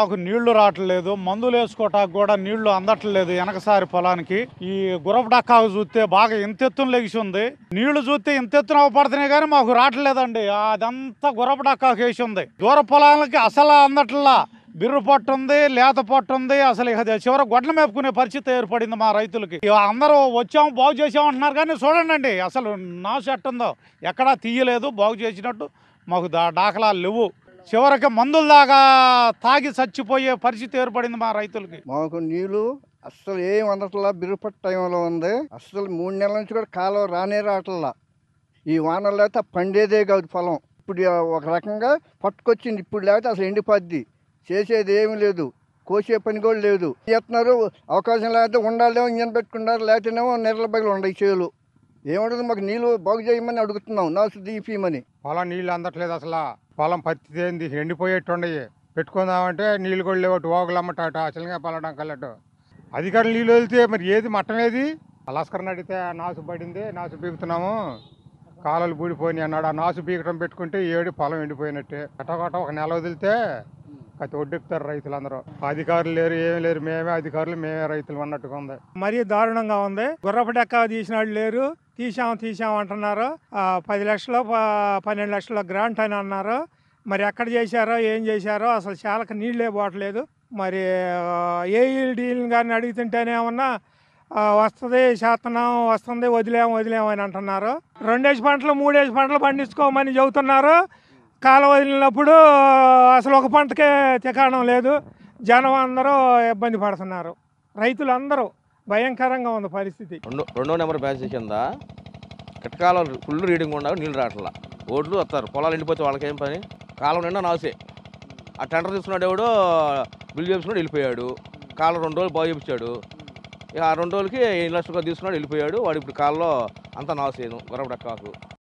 మాకు నీళ్లు రావట్లేదు మందులు వేసుకోవటానికి కూడా నీళ్లు అందట్లేదు వెనకసారి పొలానికి ఈ గురపు డక్కాకు చూస్తే బాగా ఇంతెత్తున లెగిసి ఉంది నీళ్లు చూస్తే ఇంతెత్తున అవపడుతున్నాయి కానీ మాకు రావట్లేదండి అదంతా గురపు డక్కాకు వేసి ఉంది దూర పొలాలకి అసలు అందట్లా బిర్రు పొట్టు ఉంది లేత పొట్టు ఉంది అసలు ఇక అది చివర గొడ్ల మేపుకునే పరిస్థితి ఏర్పడింది మా రైతులకి ఇక అందరూ వచ్చాం బాగు చేసాం అంటున్నారు కానీ చూడండి అసలు నా సెట్ ఉందో ఎక్కడా తీయలేదు బాగు చేసినట్టు మాకు దా దాఖలాలు లేవు చివరికి మందుల దాకా తాగి చచ్చిపోయే పరిస్థితి ఏర్పడింది మా రైతులకి మాకు నీళ్ళు అస్సలు ఏం అందట్లా బిరుపట్టు టైంలో ఉంది అస్సలు మూడు నెలల నుంచి కూడా కాలం రానే రావట్లా ఈ వానలు లేకపోతే పండేదే కాదు పొలం ఇప్పుడు ఒక రకంగా పట్టుకొచ్చింది ఇప్పుడు లేకపోతే అసలు ఎండిపోద్ది చేసేది ఏమీ లేదు కోసే పని కూడా లేదు చేస్తున్నారు అవకాశం లేకపోతే ఉండాలేమో ఇంజన్ పెట్టుకున్నారు లేకపోతేనేమో నెరల బయలు ఉన్నాయి చేలు ఏమంటుంది మాకు నీళ్ళు బాగు చేయమని అడుగుతున్నాం నాసు దీపీమని పొలం నీళ్ళు అందట్లేదు అసలు పొలం పత్తి ఏంది ఎండిపోయేట్టుండయి పెట్టుకుందామంటే నీళ్ళు కూడా లేవట్టు ఓగులు అమ్మటాట అసలుగా పలడం కల్లట్టు అధికారులు నీళ్ళు వెళ్తే మరి ఏది మట్టం ఏది అలాస్కరని అడిగితే ఆ నాసు పడింది నాసు పీకుతున్నాము కాలువలు బూడిపోయినాయి అన్నాడు ఆ నాసు పీకటం పెట్టుకుంటే ఏడు పొలం ఎండిపోయినట్టే కట్టకట్ట ఒక నెల వదిలితే కత్తి ఒడ్డెక్కుతారు రైతులందరూ అధికారులు లేరు ఏమీ లేరు మేమే అధికారులు మేమే రైతులు అన్నట్టుగా ఉంది మరీ దారుణంగా ఉంది గుర్రపు డెక్క తీసిన వాళ్ళు లేరు తీసాం తీసాం అంటున్నారు ఆ, పది లక్షలు ప- పన్నెండు లక్షల గ్రాంట్ అని అన్నారు మరి ఎక్కడ చేశారో ఏం చేశారో అసలు చాలక నీళ్ళే పోవట్లేదు మరి ఏఈడీని కానీ అడుగుతుంటేనేమన్నా ఆ, వస్తుంది చేస్తున్నాం వస్తుంది వదిలేం వదిలేం అని అంటున్నారు రెండేసి పంటలు మూడేసి పంటలు పండించుకోమని చెబుతున్నారు కాలం వదిలినప్పుడు అసలు ఒక పంటకే తికాణం లేదు జనం అందరూ ఇబ్బంది పడుతున్నారు రైతులందరూ భయంకరంగా ఉంది పరిస్థితి రెండో రెండో నెంబర్ బ్యాచ్ కింద కట్టకాలం ఫుల్ రీడింగ్ ఉండవు నీళ్ళు రావట్లా ఓట్లు వస్తారు పొలాలు ఎండిపోతే వాళ్ళకేం పని కాలం నిండా నాసే ఆ టెండర్ తీసుకున్నాడు ఎవడో బిల్ చేపించుకున్నాడు వెళ్ళిపోయాడు కాలం రెండు రోజులు బాగు చేపించాడు ఇక ఆ రెండు రోజులకి ఎన్ని లక్షలు తీసుకున్నాడు వెళ్ళిపోయాడు వాడు ఇప్పుడు కాలంలో అంతా నాసేను గొరవ డక్కాకు